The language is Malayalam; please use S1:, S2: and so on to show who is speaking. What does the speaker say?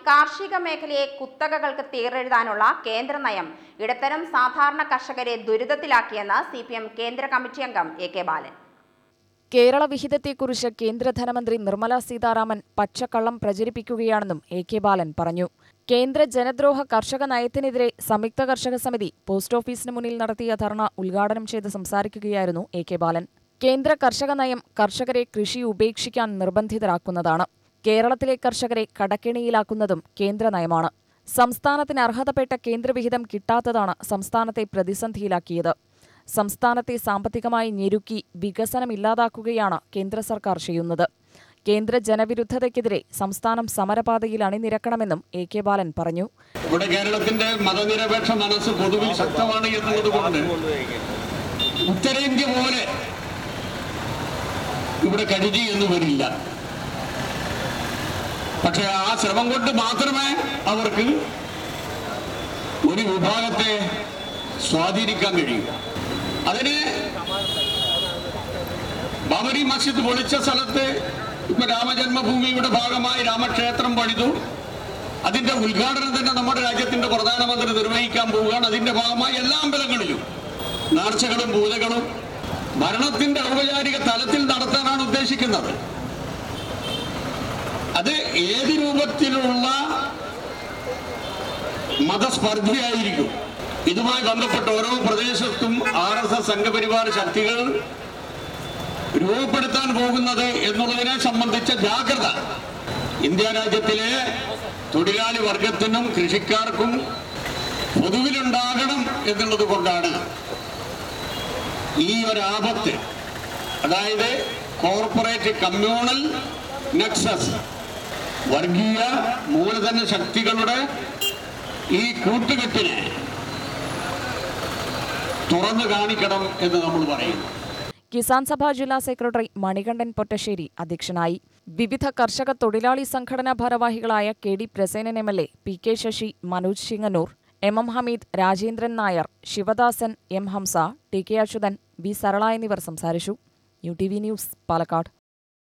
S1: കാർഷിക മേഖലയെ കുത്തകകൾക്ക് തീറെഴുതാനുള്ള കേന്ദ്ര നയം ഇടത്തരം സാധാരണ കർഷകരെ ദുരിതത്തിലാക്കിയെന്ന് സി കേന്ദ്ര കമ്മിറ്റി അംഗം എ കെ ബാലൻ
S2: കേരള വിഹിതത്തെക്കുറിച്ച് കേന്ദ്ര ധനമന്ത്രി നിർമ്മല സീതാരാമൻ പച്ചക്കള്ളം പ്രചരിപ്പിക്കുകയാണെന്നും എ കെ ബാലൻ പറഞ്ഞു കേന്ദ്ര ജനദ്രോഹ കർഷക നയത്തിനെതിരെ സംയുക്ത കർഷക സമിതി പോസ്റ്റ് ഓഫീസിന് മുന്നിൽ നടത്തിയ ധർണ ഉദ്ഘാടനം ചെയ്ത് സംസാരിക്കുകയായിരുന്നു എ കെ ബാലൻ കേന്ദ്ര കർഷക നയം കർഷകരെ കൃഷി ഉപേക്ഷിക്കാൻ നിർബന്ധിതരാക്കുന്നതാണ് കേരളത്തിലെ കർഷകരെ കടക്കെണിയിലാക്കുന്നതും കേന്ദ്ര നയമാണ് സംസ്ഥാനത്തിന് അർഹതപ്പെട്ട കേന്ദ്രവിഹിതം കിട്ടാത്തതാണ് സംസ്ഥാനത്തെ പ്രതിസന്ധിയിലാക്കിയത് സംസ്ഥാനത്തെ സാമ്പത്തികമായി ഞെരുക്കി വികസനമില്ലാതാക്കുകയാണ് കേന്ദ്ര സർക്കാർ ചെയ്യുന്നത് കേന്ദ്ര ജനവിരുദ്ധതയ്ക്കെതിരെ സംസ്ഥാനം സമരപാതയിൽ അണിനിരക്കണമെന്നും എ കെ ബാലൻ പറഞ്ഞു
S3: ഇവിടെ കേരളത്തിന്റെ മതനിരപേക്ഷ മനസ്സ് പൊതുവിൽ ശക്തമാണ് എന്നുള്ളത് കൊണ്ട് ഉത്തരേന്ത്യ പോലെ ഇവിടെ കരുതി എന്ന് വരില്ല പക്ഷെ ആ ശ്രമം കൊണ്ട് മാത്രമേ അവർക്ക് ഒരു വിഭാഗത്തെ സ്വാധീനിക്കാൻ കഴിയൂ അതിന് ബാബരി മസ്ജിദ് പൊളിച്ച സ്ഥലത്ത് ഇപ്പൊ രാമജന്മഭൂമിയുടെ ഭാഗമായി രാമക്ഷേത്രം പണിതു അതിന്റെ ഉദ്ഘാടനം തന്നെ നമ്മുടെ രാജ്യത്തിന്റെ പ്രധാനമന്ത്രി നിർവഹിക്കാൻ പോവുകയാണ് അതിന്റെ ഭാഗമായി എല്ലാ അമ്പലങ്ങളിലും നേർച്ചകളും പൂജകളും ഭരണത്തിന്റെ ഔപചാരിക തലത്തിൽ നടത്താനാണ് ഉദ്ദേശിക്കുന്നത് അത് ഏത് രൂപത്തിലുള്ള മതസ്പർദ്ധയായിരിക്കും ഇതുമായി ബന്ധപ്പെട്ട ഓരോ പ്രദേശത്തും ആർ എസ് എസ് സംഘപരിവാർ ശക്തികൾ രൂപപ്പെടുത്താൻ പോകുന്നത് എന്നുള്ളതിനെ സംബന്ധിച്ച ജാഗ്രത ഇന്ത്യ രാജ്യത്തിലെ തൊഴിലാളി വർഗത്തിനും കൃഷിക്കാർക്കും പൊതുവിലുണ്ടാകണം എന്നുള്ളത് കൊണ്ടാണ് ഈ ഒരു ആപത്ത് അതായത് കോർപ്പറേറ്റ് കമ്മ്യൂണൽ നെക്സസ് വർഗീയ മൂലധന ശക്തികളുടെ ഈ കൂട്ടുകെട്ടിനെ തുറന്നു കാണിക്കണം എന്ന് നമ്മൾ പറയുന്നു
S2: കിസാൻ സഭ ജില്ലാ സെക്രട്ടറി മണികണ്ഠൻ പൊറ്റശ്ശേരി അധ്യക്ഷനായി വിവിധ കർഷക തൊഴിലാളി സംഘടനാ ഭാരവാഹികളായ K D Prasenan M L A P K Sasi Manoj Chingannur M M Hameed Rajendran Nair Sivadasan M Hamsa T K Achuthan B Sarala എന്നിവർ സംസാരിച്ചു U T V news Palakkad